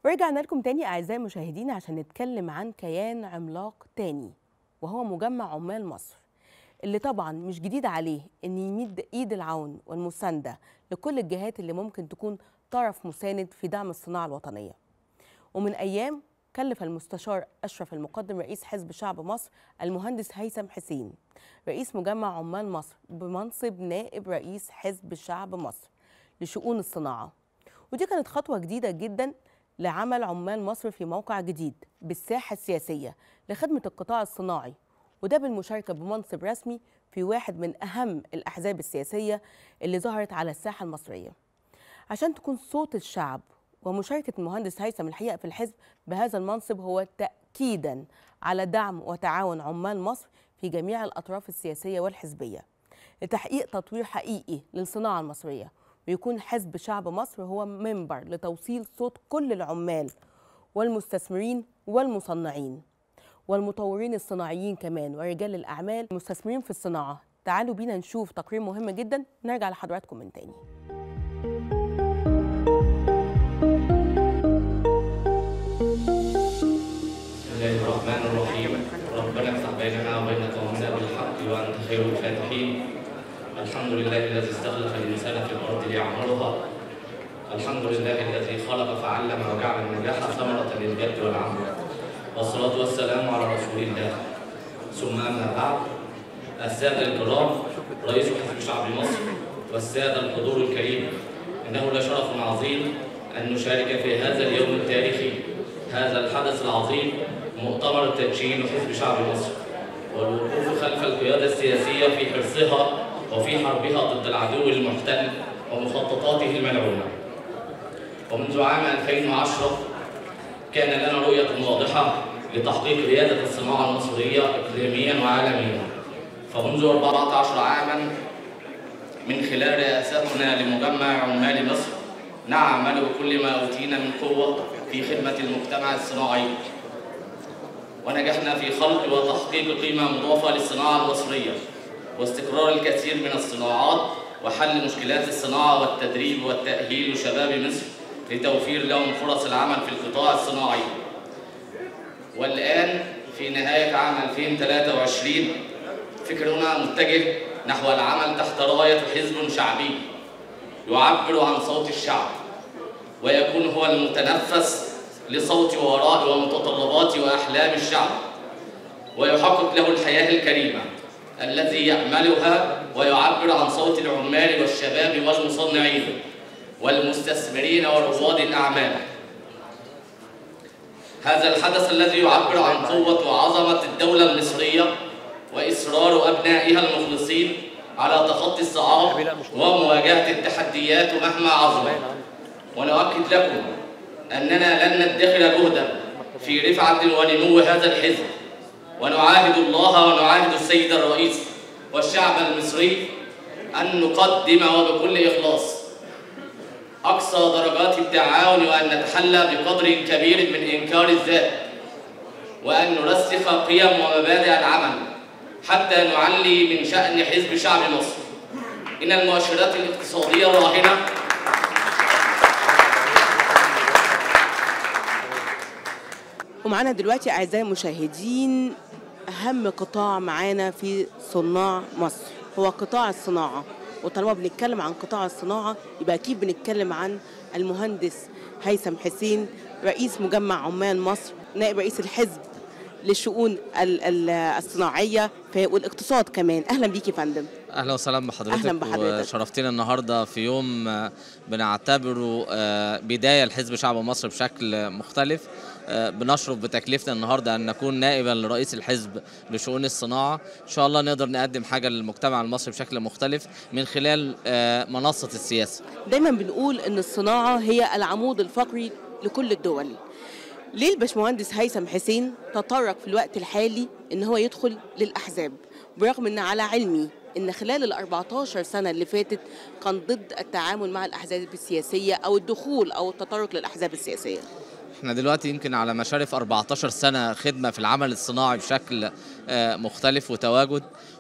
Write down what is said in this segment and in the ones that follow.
ورجعنا لكم تاني أعزائي المشاهدين عشان نتكلم عن كيان عملاق تاني وهو مجمع عمال مصر اللي طبعا مش جديد عليه ان يمد ايد العون والمسانده لكل الجهات اللي ممكن تكون طرف مساند في دعم الصناعه الوطنيه. ومن ايام كلف المستشار اشرف المقدم رئيس حزب شعب مصر المهندس هيثم حسين رئيس مجمع عمال مصر بمنصب نائب رئيس حزب شعب مصر لشؤون الصناعه. ودي كانت خطوه جديده جدا لعمل عمال مصر في موقع جديد بالساحه السياسيه لخدمه القطاع الصناعي وده بالمشاركة بمنصب رسمي في واحد من أهم الأحزاب السياسية اللي ظهرت على الساحة المصرية عشان تكون صوت الشعب ومشاركة المهندس هيثم الحقيقة في الحزب بهذا المنصب هو تأكيدا على دعم وتعاون عمال مصر في جميع الأطراف السياسية والحزبية لتحقيق تطوير حقيقي للصناعة المصرية ويكون حزب شعب مصر هو منبر لتوصيل صوت كل العمال والمستثمرين والمصنعين والمطورين الصناعيين كمان ورجال الأعمال المستثمرين في الصناعة تعالوا بينا نشوف تقرير مهم جدا نرجع لحضراتكم من تاني بسم الله الرحمن الرحيم ربنا افتح بيننا وبين قومنا بالحق وانت خير الفاتحين الحمد لله الذي استخلف الانسان في الارض ليعمرها الحمد لله الذي خلق فعلم وجعل النجاح ثمره للجد والعمل والصلاه والسلام على رسول الله ثم اما بعد الساده الكرام رئيس حزب شعب مصر والساده الحضور الكريم انه لشرف عظيم ان نشارك في هذا اليوم التاريخي هذا الحدث العظيم مؤتمر التدشين لحزب شعب مصر والوقوف خلف القيادة السياسية في حرصها وفي حربها ضد العدو المحتل ومخططاته الملعونة ومنذ عام 2010 كان لنا رؤية واضحة لتحقيق ريادة الصناعة المصرية إقليميا وعالميا فمنذ 14 عاما من خلال رئاستنا لمجمع عمال مصر نعمل بكل ما أوتينا من قوة في خدمة المجتمع الصناعي ونجحنا في خلق وتحقيق قيمة مضافة للصناعة المصرية واستقرار الكثير من الصناعات وحل مشكلات الصناعة والتدريب والتأهيل لشباب مصر لتوفير لهم فرص العمل في القطاع الصناعي والآن في نهاية عام 2023 فكرنا متجه نحو العمل تحت راية حزب شعبي يعبر عن صوت الشعب ويكون هو المتنفس لصوت وراء ومتطلبات وأحلام الشعب ويحقق له الحياة الكريمة الذي يأملها ويعبر عن صوت العمال والشباب والمصنعين والمستثمرين ورواد الأعمال هذا الحدث الذي يعبر عن قوة وعظمة الدولة المصرية وإصرار أبنائها المخلصين على تخطي الصعاب ومواجهة التحديات مهما عظمت ونؤكد لكم أننا لن ندخر جهدا في رفعة ونمو هذا الحزب ونعاهد الله ونعاهد السيد الرئيس والشعب المصري أن نقدم وبكل إخلاص أقصى درجات التعاون وأن نتحلى بقدر كبير من إنكار الذات وأن نرسخ قيم ومبادئ العمل حتى نعلي من شأن حزب شعب مصر إن المؤشرات الاقتصادية الراهنة ومعانا دلوقتي أعزائي المشاهدين أهم قطاع معانا في صناع مصر هو قطاع الصناعة وطالما بنتكلم عن قطاع الصناعة يبقى أكيد بنتكلم عن المهندس هيثم حسين رئيس مجمع عمال مصر نائب رئيس الحزب للشؤون ال- ال- الصناعية في- والاقتصاد كمان أهلا بيك يا فندم اهلا وسهلا بحضرتك أهلاً بحضرتك. وشرفتنا النهارده في يوم آه، بنعتبره آه، بدايه لحزب شعب مصر بشكل مختلف آه، بنشرف بتكليفنا النهارده ان نكون نائبا لرئيس الحزب لشؤون الصناعه ان شاء الله نقدر نقدم حاجه للمجتمع المصري بشكل مختلف من خلال آه، منصه السياسه دايما بنقول ان الصناعه هي العمود الفقري لكل الدول ليه الباشمهندس هيثم حسين تطرق في الوقت الحالي ان هو يدخل للاحزاب برغم ان على علمي ان خلال ال 14 سنه اللي فاتت كان ضد التعامل مع الاحزاب السياسيه او الدخول او التطرق للاحزاب السياسيه احنا دلوقتي يمكن على مشارف 14 سنة خدمة في العمل الصناعي بشكل آه، مختلف وتواجد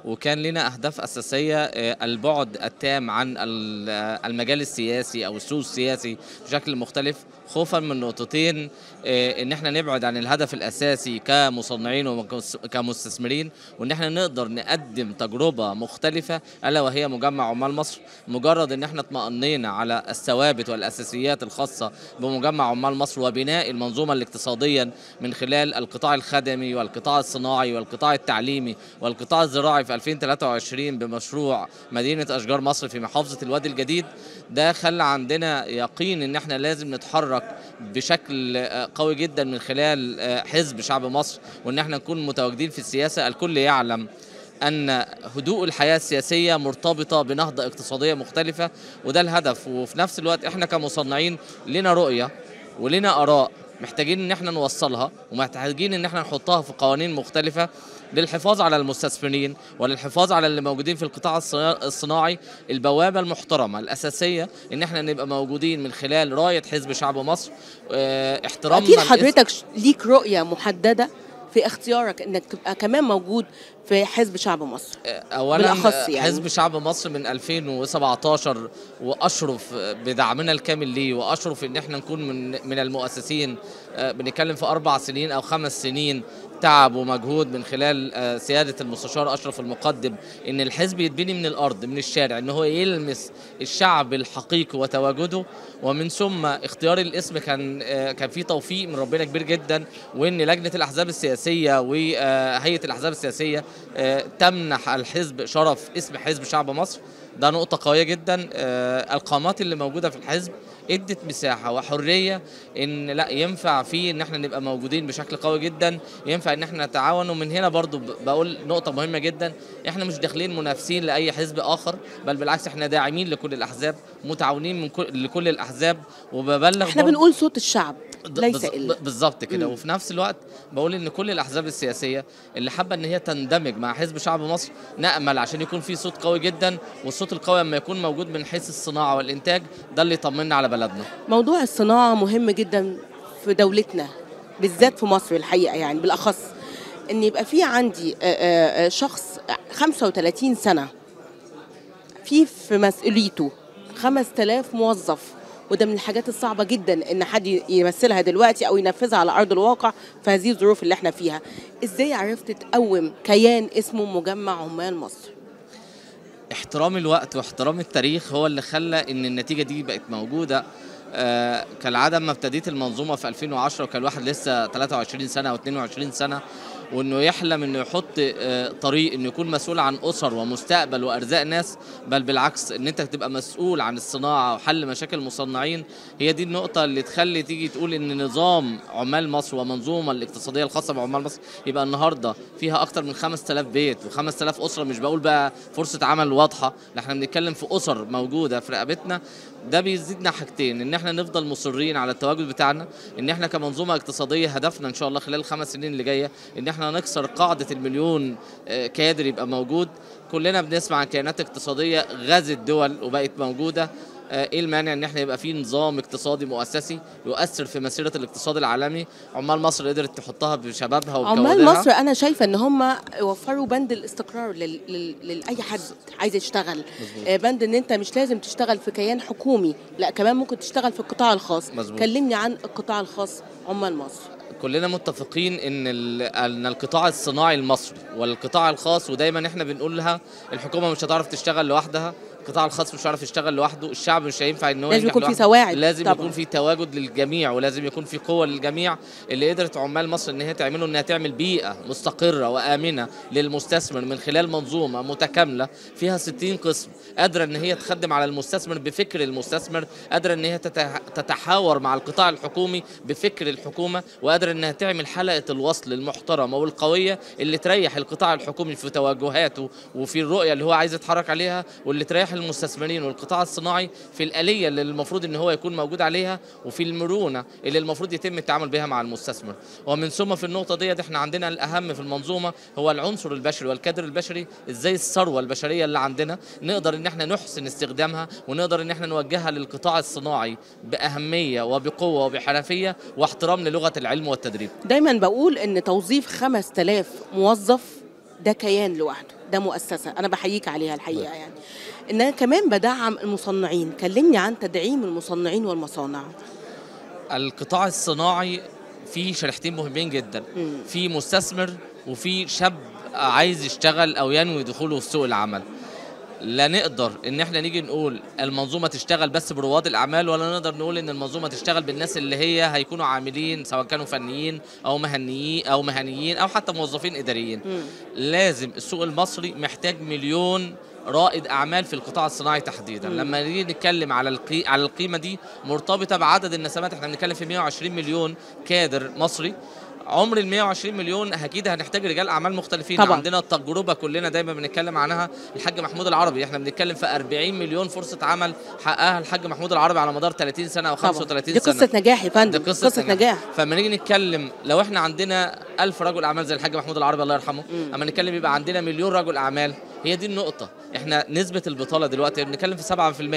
وكان لنا اهداف اساسيه آه، البعد التام عن ال- آه، المجال السياسي او السوق السياسي بشكل مختلف خوفا من نقطتين آه، ان احنا نبعد عن الهدف الاساسي كمصنعين وكمستثمرين وان احنا نقدر نقدم تجربه مختلفه الا وهي مجمع عمال مصر مجرد ان احنا اطمأنينا على الثوابت والاساسيات الخاصه بمجمع عمال مصر وبناء المنظومه الاقتصاديه من خلال القطاع الخدمي والقطاع الصناعي والقطاع التعليمي والقطاع الزراعي في 2023 بمشروع مدينه اشجار مصر في محافظه الوادي الجديد ده خلى عندنا يقين ان احنا لازم نتحرك بشكل آه، قوي جدا من خلال آه، حزب شعب مصر وان احنا نكون متواجدين في السياسه الكل يعلم ان هدوء الحياه السياسيه مرتبطه بنهضه اقتصاديه مختلفه وده الهدف وفي نفس الوقت احنا كمصنعين لنا رؤيه ولنا اراء محتاجين ان احنا نوصلها ومحتاجين ان احنا نحطها في قوانين مختلفه للحفاظ على المستثمرين وللحفاظ على اللي موجودين في القطاع الصنا- الصناعي البوابه المحترمه الاساسيه ان احنا نبقى موجودين من خلال رايه حزب شعب مصر اه، احترامنا اكيد لاسم- حضرتك ش- ليك رؤيه محدده في اختيارك انك تبقى كمان موجود في حزب شعب مصر اولا بالأخص يعني. حزب شعب مصر من 2017 واشرف بدعمنا الكامل ليه واشرف ان احنا نكون من من المؤسسين آه، بنتكلم في اربع سنين او خمس سنين تعب ومجهود من خلال آه، سياده المستشار اشرف المقدم ان الحزب يتبني من الارض من الشارع ان هو يلمس الشعب الحقيقي وتواجده ومن ثم اختيار الاسم كان آه، كان في توفيق من ربنا كبير جدا وان لجنه الاحزاب السياسيه وهيئه الاحزاب السياسيه آه، تمنح الحزب شرف اسم حزب شعب مصر ده نقطة قوية جدا آه، القامات اللي موجودة في الحزب ادت مساحة وحرية ان لا ينفع فيه ان احنا نبقى موجودين بشكل قوي جدا ينفع ان احنا نتعاون ومن هنا برضو ب- بقول نقطة مهمة جدا احنا مش داخلين منافسين لأي حزب آخر بل بالعكس احنا داعمين لكل الأحزاب متعاونين من كل لكل الأحزاب وببلغ احنا برضو- بنقول صوت الشعب ب- ليس بز- الا ب- بالظبط كده مم. وفي نفس الوقت بقول ان كل الاحزاب السياسيه اللي حابه ان هي تندمج مع حزب شعب مصر نامل عشان يكون في صوت قوي جدا والصوت القوي لما يكون موجود من حيث الصناعه والانتاج ده اللي يطمنا على بلدنا موضوع الصناعه مهم جدا في دولتنا بالذات في مصر الحقيقه يعني بالاخص ان يبقى في عندي آه، آه، آه، شخص 35 سنه في في مسؤوليته 5000 موظف وده من الحاجات الصعبة جدا ان حد يمثلها دلوقتي او ينفذها على ارض الواقع في هذه الظروف اللي احنا فيها ازاي عرفت تقوم كيان اسمه مجمع عمال مصر احترام الوقت واحترام التاريخ هو اللي خلى ان النتيجه دي بقت موجوده آه كالعاده لما ابتديت المنظومه في 2010 وكان الواحد لسه 23 سنه او 22 سنه وانه يحلم انه يحط آه طريق انه يكون مسؤول عن اسر ومستقبل وارزاق ناس بل بالعكس ان انت تبقى مسؤول عن الصناعه وحل مشاكل المصنعين هي دي النقطه اللي تخلي تيجي تقول ان نظام عمال مصر ومنظومه الاقتصاديه الخاصه بعمال مصر يبقى النهارده فيها اكتر من 5000 بيت و5000 اسره مش بقول بقى فرصه عمل واضحه لا احنا بنتكلم في اسر موجوده في رقبتنا ده بيزيدنا حاجتين ان احنا نفضل مصرين على التواجد بتاعنا ان احنا كمنظومه اقتصاديه هدفنا ان شاء الله خلال الخمس سنين اللي جايه ان احنا نكسر قاعده المليون آه، كادر يبقى موجود كلنا بنسمع عن كيانات اقتصاديه غزت دول وبقت موجوده آه، ايه المانع ان احنا يبقى في نظام اقتصادي مؤسسي يؤثر في مسيره الاقتصاد العالمي عمال مصر قدرت تحطها بشبابها وبكوادرها عمال مصر انا شايفه ان هم وفروا بند الاستقرار لل- لل- لاي حد عايز يشتغل مظبوط. آه، بند ان انت مش لازم تشتغل في كيان حكومي لا كمان ممكن تشتغل في القطاع الخاص مظبوط. كلمني عن القطاع الخاص عمال مصر كلنا متفقين ان ال- ان القطاع الصناعي المصري والقطاع الخاص ودايما احنا بنقولها الحكومه مش هتعرف تشتغل لوحدها القطاع الخاص مش هيعرف يشتغل لوحده الشعب مش هينفع ان هو لازم ينجح يكون في لوحده. سواعد لازم طبعاً. يكون في تواجد للجميع ولازم يكون في قوه للجميع اللي قدرت عمال مصر ان هي تعمله انها تعمل بيئه مستقره وامنه للمستثمر من خلال منظومه متكامله فيها 60 قسم قادره ان هي تخدم على المستثمر بفكر المستثمر قادره ان هي تتح- تتحاور مع القطاع الحكومي بفكر الحكومه وقادره انها تعمل حلقه الوصل المحترمه والقويه اللي تريح القطاع الحكومي في توجهاته وفي الرؤيه اللي هو عايز يتحرك عليها واللي تريح المستثمرين والقطاع الصناعي في الاليه اللي المفروض ان هو يكون موجود عليها وفي المرونه اللي المفروض يتم التعامل بها مع المستثمر ومن ثم في النقطه ديت احنا عندنا الاهم في المنظومه هو العنصر البشري والكادر البشري ازاي الثروه البشريه اللي عندنا نقدر ان احنا نحسن استخدامها ونقدر ان احنا نوجهها للقطاع الصناعي باهميه وبقوه وبحرفيه واحترام للغه العلم والتدريب دايما بقول ان توظيف 5000 موظف ده كيان لوحده ده مؤسسه انا بحييك عليها الحقيقه يعني ان انا كمان بدعم المصنعين كلمني عن تدعيم المصنعين والمصانع القطاع الصناعي فيه شريحتين مهمين جدا في مستثمر وفي شاب عايز يشتغل او ينوي دخوله في سوق العمل لا نقدر ان احنا نيجي نقول المنظومه تشتغل بس برواد الاعمال ولا نقدر نقول ان المنظومه تشتغل بالناس اللي هي هيكونوا عاملين سواء كانوا فنيين او مهنيين او مهنيين او حتى موظفين اداريين لازم السوق المصري محتاج مليون رائد اعمال في القطاع الصناعي تحديدا لما نيجي نتكلم على القي... على القيمه دي مرتبطه بعدد النسمات احنا بنتكلم في 120 مليون كادر مصري عمر ال 120 مليون اكيد هنحتاج رجال اعمال مختلفين طبعاً. عندنا التجربه كلنا دايما بنتكلم عنها الحاج محمود العربي احنا بنتكلم في 40 مليون فرصه عمل حققها الحاج محمود العربي على مدار 30 سنه او طبعا 35 دي سنه قصه نجاح يا فندم ده قصة, قصه نجاح فلما نيجي نتكلم لو احنا عندنا ألف رجل أعمال زي الحاج محمود العربي الله يرحمه أما نتكلم يبقى عندنا مليون رجل أعمال هي دي النقطة احنا نسبة البطالة دلوقتي بنتكلم في 7% 7%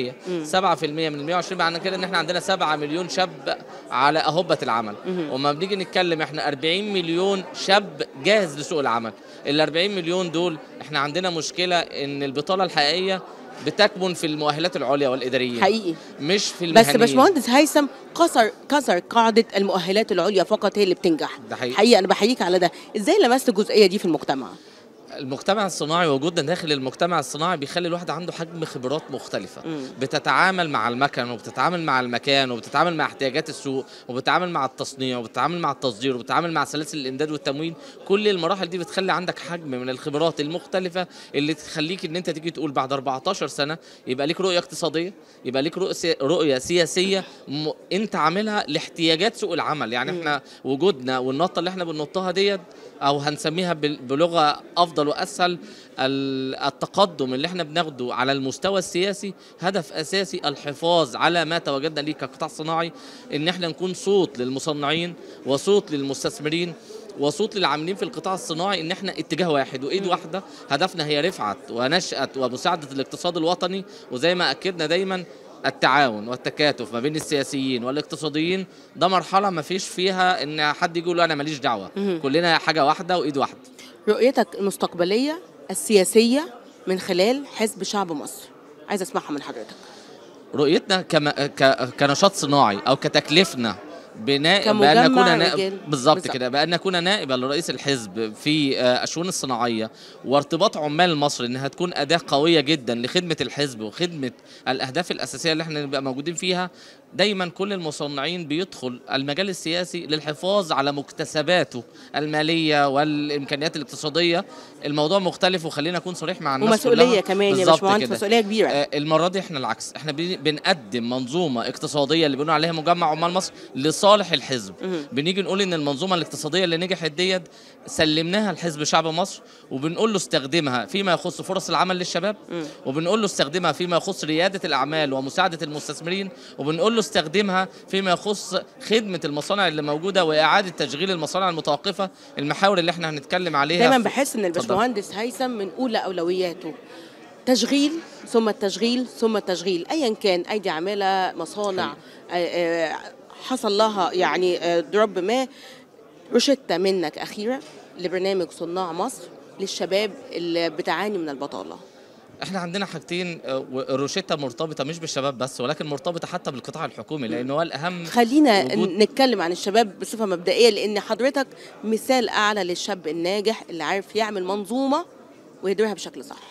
من ال 120 معنى كده ان احنا عندنا 7 مليون شاب على أهبة العمل وما بنيجي نتكلم احنا 40 مليون شاب جاهز لسوق العمل ال 40 مليون دول احنا عندنا مشكلة ان البطالة الحقيقية بتكمن في المؤهلات العليا والإداريين حقيقي مش في بس المهنيين باشمهندس هيثم كسر كسر قاعده المؤهلات العليا فقط هي اللي بتنجح ده حقيقي. حقيقه انا بحييك على ده ازاي لمست الجزئيه دي في المجتمع المجتمع الصناعي وجودنا داخل المجتمع الصناعي بيخلي الواحد عنده حجم خبرات مختلفة مم. بتتعامل مع المكن وبتتعامل مع المكان وبتتعامل مع احتياجات السوق وبتتعامل مع التصنيع وبتتعامل مع التصدير وبتتعامل مع سلاسل الامداد والتموين كل المراحل دي بتخلي عندك حجم من الخبرات المختلفة اللي تخليك ان انت تيجي تقول بعد 14 سنة يبقى ليك رؤية اقتصادية يبقى ليك رؤية رؤية سياسية م... انت عاملها لاحتياجات سوق العمل يعني احنا وجودنا والنطة اللي احنا بننطها ديت او هنسميها بال- بلغه افضل واسهل ال- التقدم اللي احنا بناخده على المستوى السياسي هدف اساسي الحفاظ على ما تواجدنا ليه كقطاع صناعي ان احنا نكون صوت للمصنعين وصوت للمستثمرين وصوت للعاملين في القطاع الصناعي ان احنا اتجاه واحد وايد واحده هدفنا هي رفعه ونشاه ومساعده الاقتصاد الوطني وزي ما اكدنا دايما التعاون والتكاتف ما بين السياسيين والاقتصاديين ده مرحله ما فيش فيها ان حد يقول له انا ماليش دعوه كلنا حاجه واحده وايد واحده رؤيتك المستقبليه السياسيه من خلال حزب شعب مصر عايزه اسمعها من حضرتك رؤيتنا كما ك... كنشاط صناعي او كتكليفنا بناء كمجمع بان نكون رجال. نائب بالظبط بالظبط. كده بان نكون نائبا لرئيس الحزب في آه، الشؤون الصناعيه وارتباط عمال مصر انها تكون اداه قويه جدا لخدمه الحزب وخدمه الاهداف الاساسيه اللي احنا نبقى موجودين فيها دايما كل المصنعين بيدخل المجال السياسي للحفاظ على مكتسباته الماليه والامكانيات الاقتصاديه الموضوع مختلف وخلينا اكون صريح مع الناس ومسؤوليه كلها. كمان يا بالظبط باشمهندس كده. مسؤوليه كبيره آه، المره دي احنا العكس احنا بن- بنقدم منظومه اقتصاديه اللي بنقول عليها مجمع عمال مصر لصالح الحزب بنيجي نقول ان المنظومه الاقتصاديه اللي نجحت ديت سلمناها لحزب شعب مصر وبنقول له استخدمها فيما يخص فرص العمل للشباب وبنقول له استخدمها فيما يخص رياده الاعمال ومساعده المستثمرين وبنقول له استخدمها فيما يخص خدمه المصانع اللي موجوده واعاده تشغيل المصانع المتوقفه المحاور اللي احنا هنتكلم عليها دايما في- بحس ان اتفضل. الباشمهندس هيثم من اولى اولوياته تشغيل ثم التشغيل ثم التشغيل ايا كان ايدي عامله مصانع آه، آه، حصل لها يعني آه، دروب ما روشتة منك اخيره لبرنامج صناع مصر للشباب اللي بتعاني من البطاله احنا عندنا حاجتين آه، وروشتة مرتبطة مش بالشباب بس ولكن مرتبطة حتى بالقطاع الحكومي لأنه هو الأهم خلينا وجود- ن- نتكلم عن الشباب بصفه مبدئيه لان حضرتك مثال اعلى للشاب الناجح اللي عارف يعمل منظومه ويديرها بشكل صح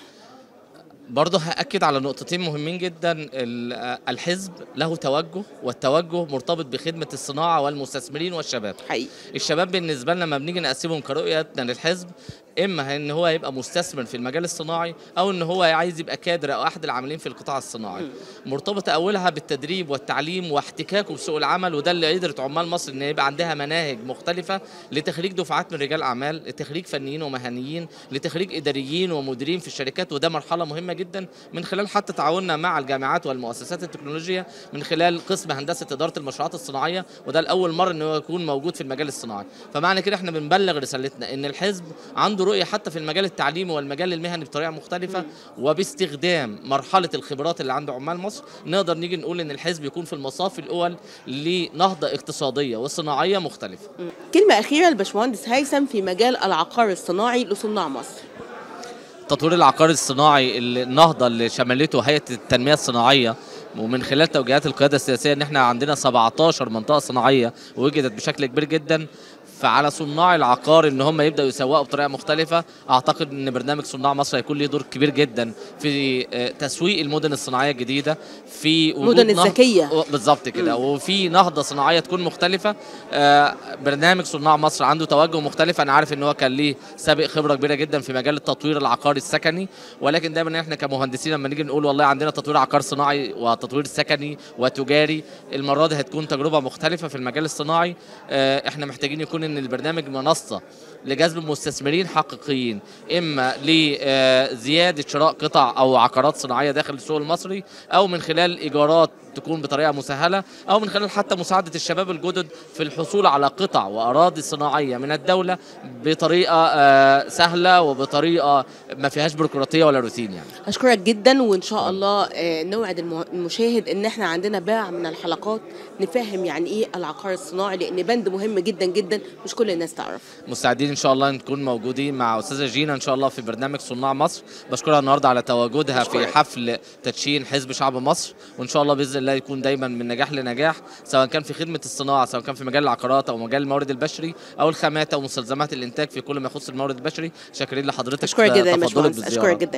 برضه هأكد على نقطتين مهمين جدا ال- آه، الحزب له توجه والتوجه مرتبط بخدمة الصناعة والمستثمرين والشباب حقيقي الشباب بالنسبة لنا لما بنيجي نقسمهم كرؤيتنا للحزب اما ان هو يبقى مستثمر في المجال الصناعي او ان هو عايز يبقى كادر او احد العاملين في القطاع الصناعي مرتبطه اولها بالتدريب والتعليم واحتكاكه بسوق العمل وده اللي قدرت عمال مصر ان يبقى عندها مناهج مختلفه لتخريج دفعات من رجال اعمال لتخريج فنيين ومهنيين لتخريج اداريين ومديرين في الشركات وده مرحله مهمه جدا من خلال حتى تعاوننا مع الجامعات والمؤسسات التكنولوجيه من خلال قسم هندسه اداره المشروعات الصناعيه وده لاول مره ان هو يكون موجود في المجال الصناعي فمعنى كده احنا بنبلغ رسالتنا ان الحزب عنده رؤيه حتى في المجال التعليمي والمجال المهني بطريقه مختلفه وباستخدام مرحله الخبرات اللي عند عمال مصر نقدر نيجي نقول ان الحزب يكون في المصاف الاول لنهضه اقتصاديه وصناعيه مختلفه كلمة أخيرة لباشمهندس هيثم في مجال العقار الصناعي لصناع مصر التطوير العقاري الصناعي اللي- النهضه اللي شملته هيئه التنميه الصناعيه ومن خلال توجيهات القياده السياسيه ان احنا عندنا 17 منطقه صناعيه وجدت بشكل كبير جدا فعلى صناع العقار ان هم يبداوا يسوقوا بطريقه مختلفه اعتقد ان برنامج صناع مصر هيكون له دور كبير جدا في آه، تسويق المدن الصناعيه الجديده في وجود المدن نهض- الذكية. بالظبط كده وفي نهضه صناعيه تكون مختلفه آه، برنامج صناع مصر عنده توجه مختلف انا عارف ان هو كان ليه سابق خبره كبيره جدا في مجال التطوير العقاري السكني ولكن دايما احنا كمهندسين لما نيجي نقول والله عندنا تطوير عقار صناعي وتطوير سكني وتجاري المره دي هتكون تجربه مختلفه في المجال الصناعي آه، احنا محتاجين يكون ان البرنامج منصه لجذب مستثمرين حقيقيين اما لزياده شراء قطع او عقارات صناعيه داخل السوق المصري او من خلال ايجارات تكون بطريقه مسهله او من خلال حتى مساعده الشباب الجدد في الحصول على قطع واراضي صناعيه من الدوله بطريقه آه، سهله وبطريقه ما فيهاش بيروقراطيه ولا روتين يعني اشكرك جدا وان شاء الله آه، نوعد المه- المشاهد ان احنا عندنا باع من الحلقات نفهم يعني ايه العقار الصناعي لان بند مهم جدا جدا مش كل الناس تعرف مستعدين ان شاء الله نكون موجودين مع استاذه جينا ان شاء الله في برنامج صناع مصر بشكرها النهارده على تواجدها في بشكرك. حفل تدشين حزب شعب مصر وان شاء الله باذن الله يكون دايما من نجاح لنجاح سواء كان في خدمه الصناعه سواء كان في مجال العقارات او مجال المورد البشري او الخامات او مستلزمات الانتاج في كل ما يخص المورد البشري شاكرين لحضرتك اشكرك جدا يا تفضلك باشمهندس بالزيارة. اشكرك جدا